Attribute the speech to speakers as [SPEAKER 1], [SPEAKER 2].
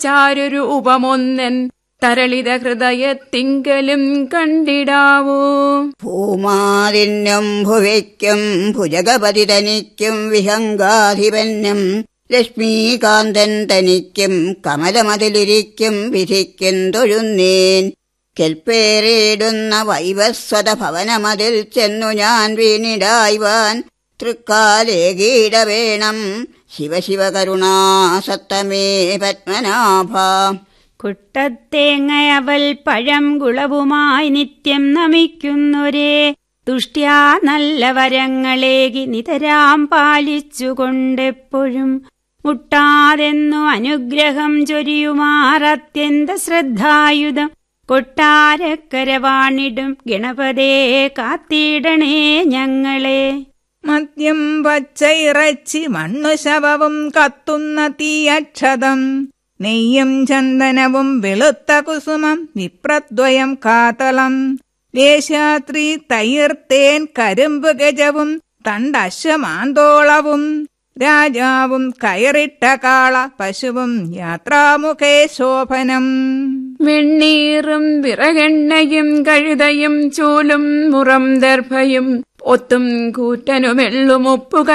[SPEAKER 1] ചാരൊരു ഉപമൊന്നൻ തരളിത ഹൃദയത്തിങ്കലും കണ്ടിടാവൂ
[SPEAKER 2] ഭൂമാതിന്യം ഭുവയ്ക്കും ഭുജഗപതി തനിക്കും വിഹങ്കാധിപന്യം ലക്ഷ്മീകാന്തൻ തനിക്കും കമലമതിലിരിക്കും വിധിക്കും തൊഴുന്നേൻ കെൽപ്പേറിയിടുന്ന വൈവസ്വത ഭവനമതിൽ ചെന്നു ഞാൻ വീണിടായ്വാൻ തൃക്കാലേകീട വേണം ശിവശിവകരുണാസത്തമേ പത്മനാഭ
[SPEAKER 3] കുട്ടത്തേങ്ങയവൽ പഴം കുളവുമായി നിത്യം നമിക്കുന്നൊരേ തുഷ്ട്യാ നല്ല വരങ്ങളേകി നിതരാം പാലിച്ചുകൊണ്ടെപ്പോഴും മുട്ടാതെന്നു അനുഗ്രഹം ചൊരിയുമാറത്യന്ത ശ്രദ്ധായുധം കൊട്ടാരക്കരവാണിടും ഗണപതേ കാത്തിടണേ ഞങ്ങളെ
[SPEAKER 4] മദ്യം പച്ച ഇറച്ചി മണ്ണു ശവവും കത്തുന്ന തീയക്ഷതം നെയ്യും ചന്ദനവും വെളുത്ത കുസുമം വിപ്രദ്വയം കാതളം ലേശാത്രി തൈർത്തേൻ കരിമ്പ് ഗജവും തണ്ടശ്വമാന്തോളവും രാജാവും കയറിട്ട കാള പശുവും യാത്രാമുഖേ ശോഭനം
[SPEAKER 1] വെണ്ണീറും വിറകെണ്ണയും കഴുതയും ചൂലും മുറം ദർഭയും ഒത്തും കൂറ്റനുമെള്ളും ഉപ്പുക